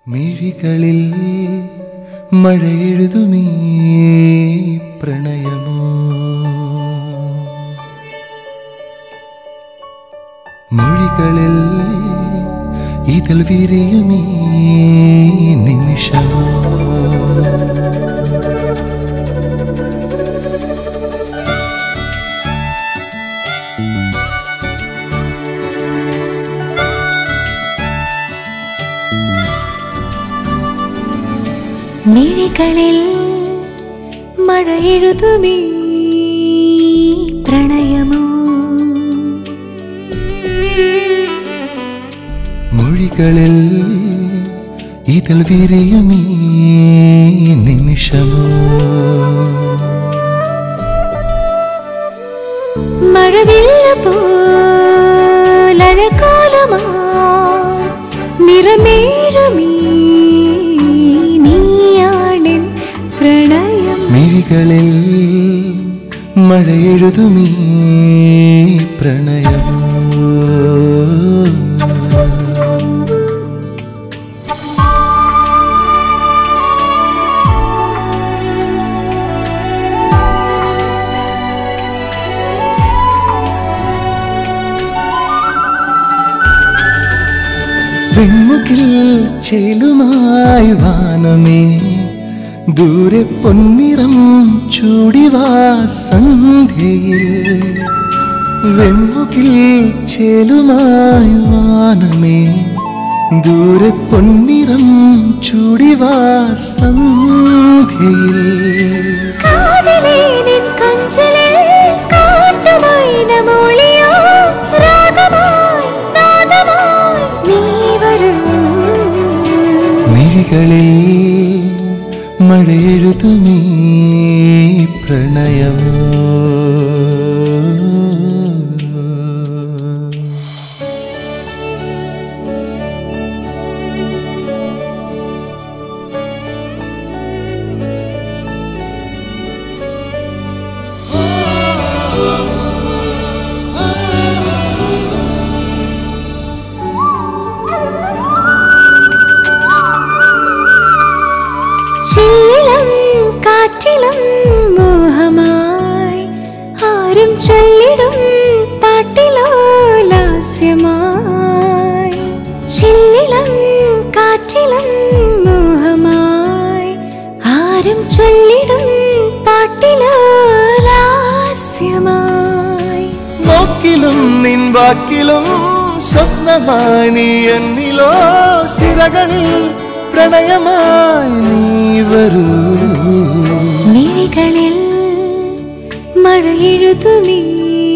മിഴികളിൽ മഴയെഴുതുമീ പ്രണയമോ മൊഴികളിൽ ഇതിൽ വിരിയുമീ നിമിഷമോ മിഴികളിൽ മഴ എഴുതുമീ പ്രണയമോ മൊഴികളിൽ ഇതിൽ വിരിയുമീ നിമിഷമോ മഴവില്ല പോലഴകാലമാ നിറമേഴുമീ നീയാണിൻ പ്രണയം മിഴികളിൽ മഴയെഴുതുമീ പ്രണയമോ വെൺമുകിൽ ചേലുമായി വാനമേ ദൂരെ പൊന്നിറം ചൂടിവാ സന്ധ്യയിൽ വെൺമുകിൽ ചേലുമായി വാനമേ ദൂരെ പൊന്നിറം ചൂടിവാ സന്ധ്യയിൽ കാതിലേ നിൻ കഞ്ചലിൽ കാട്ടുമൈനമൊളിയോ രാഗമായി നാദമായി നീ വരൂ മിഴികളിൽ മഴയെഴുതുമീ പ്രണയമോ ചില്ലിലും കാറ്റിലും മോഹമായി ആരും ചൊല്ലിടും പാട്ടിലോ ലാസ്യമായി ചില്ലിലും കാറ്റിലും മോഹമായി ആരും ചൊല്ലിടും പാട്ടിലോ ലാസ്യമായി നോക്കിലും നിൻ വാക്കിലും സ്വപ്നമായി നീ എന്നിലോ സിരകളിൽ പ്രണയമായി നീ വരൂ മിഴികളിൽ മഴ എഴുതുമീ